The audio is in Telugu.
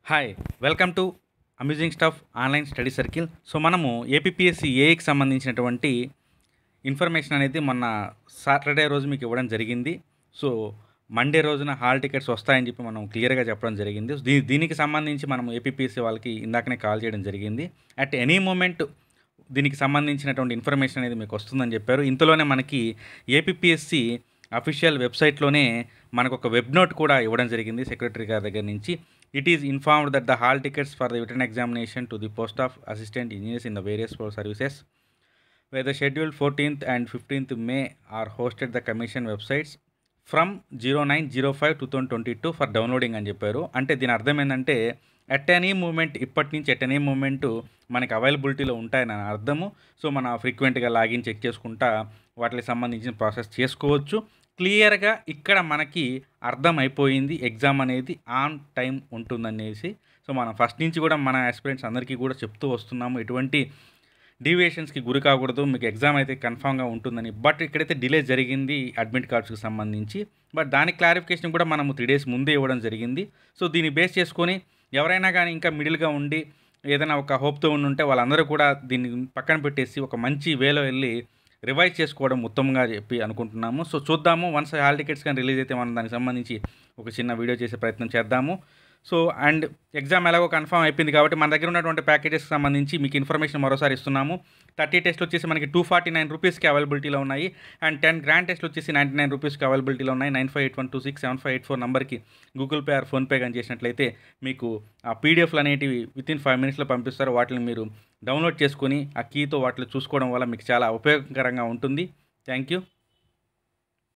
hi welcome to amusing stuff online study circle so మనము ఏపీఎస్సి ఏఐకి సంబంధించినటువంటి ఇన్ఫర్మేషన్ అనేది మొన్న సాటర్డే రోజు మీకు ఇవ్వడం జరిగింది సో మండే రోజున హాల్ టికెట్స్ వస్తాయని చెప్పి మనం క్లియర్గా చెప్పడం జరిగింది దీ దీనికి సంబంధించి మనం ఏపీఎస్సి వాళ్ళకి ఇందాకనే కాల్ చేయడం జరిగింది అట్ ఎనీ మూమెంట్ దీనికి సంబంధించినటువంటి ఇన్ఫర్మేషన్ అనేది మీకు వస్తుందని చెప్పారు ఇంతలోనే మనకి ఏపీఎస్సి అఫీషియల్ వెబ్సైట్లోనే మనకు ఒక వెబ్ నోట్ కూడా ఇవ్వడం జరిగింది సెక్రటరీ గారి దగ్గర నుంచి it is informed that the hall tickets for the written examination to the post of assistant engineers in the various services where the scheduled 14th and 15th May are hosted the commission websites from zero nine zero five two thousand twenty two for downloading అని చెప్పారు అంటే దీని అర్థం ఏంటంటే ఎట్ ఎనీ మూమెంట్ ఇప్పటి నుంచి ఎట్ ఎనీ మూమెంట్ మనకి అవైలబిలిటీలో ఉంటాయని అర్థము సో మన ఫ్రీక్వెంట్గా లాగిన్ చెక్ చేసుకుంటా వాటికి సంబంధించిన ప్రాసెస్ చేసుకోవచ్చు క్లియర్గా ఇక్కడ మనకి అర్థం అయిపోయింది ఎగ్జామ్ అనేది ఆన్ టైం ఉంటుందనేసి సో మనం ఫస్ట్ నుంచి కూడా మన ఆస్పిరెంట్స్ అందరికీ కూడా చెప్తూ వస్తున్నాము ఎటువంటి డీవియేషన్స్కి గురి కాకూడదు మీకు ఎగ్జామ్ అయితే కన్ఫామ్గా ఉంటుందని బట్ ఇక్కడైతే డిలే జరిగింది అడ్మిట్ కార్డ్స్కి సంబంధించి బట్ దాని క్లారిఫికేషన్ కూడా మనము త్రీ డేస్ ముందే ఇవ్వడం జరిగింది సో దీన్ని బేస్ చేసుకొని ఎవరైనా కానీ ఇంకా మిడిల్గా ఉండి ఏదైనా ఒక హోప్తో ఉండి ఉంటే వాళ్ళందరూ కూడా దీన్ని పక్కన పెట్టేసి ఒక మంచి వేలో వెళ్ళి రివైజ్ చేసుకోవడం ఉత్తమంగా చెప్పి అనుకుంటున్నాము సో చూద్దాము వన్స్ హాల్ టికెట్స్ కానీ రిలీజ్ అయితే మనం దానికి సంబంధించి ఒక చిన్న వీడియో చేసే ప్రయత్నం చేద్దాము సో అండ్ ఎగ్జామ్ ఎలాగో కన్ఫర్మ్ అయిపోయింది కాబట్టి మన దగ్గర ఉన్నటువంటి ప్యాకేజెస్కి సంబంధించి మీకు ఇన్ఫర్మేషన్ మరోసారి ఇస్తున్నాము థర్టీ టెస్ట్లు వచ్చేసి మనకి టూ ఫార్టీ నైన్ రూపీస్కి అవైలబిలిటీలో ఉన్నాయి అండ్ టెన్ గ్రాండ్ టెస్ట్లు వచ్చేసి నైంటీ నైన్ రూపీస్కి అవైలబిలిటీలో ఉన్నాయి nine five eight one two six seven five eight four నెంబర్కి గూగుల్ పే ఆర్ ఫోన్పే కానీ చేసినట్లయితే మీకు ఆ పీడిఎఫ్లు అనేటివి విత్ ఇన్ ఫైవ్ మినిట్స్లో పంపిస్తారు వాటిని మీరు డౌన్లోడ్ చేసుకొని ఆ కీతో వాటిని చూసుకోవడం వల్ల మీకు చాలా ఉపయోగకరంగా ఉంటుంది థ్యాంక్ యూ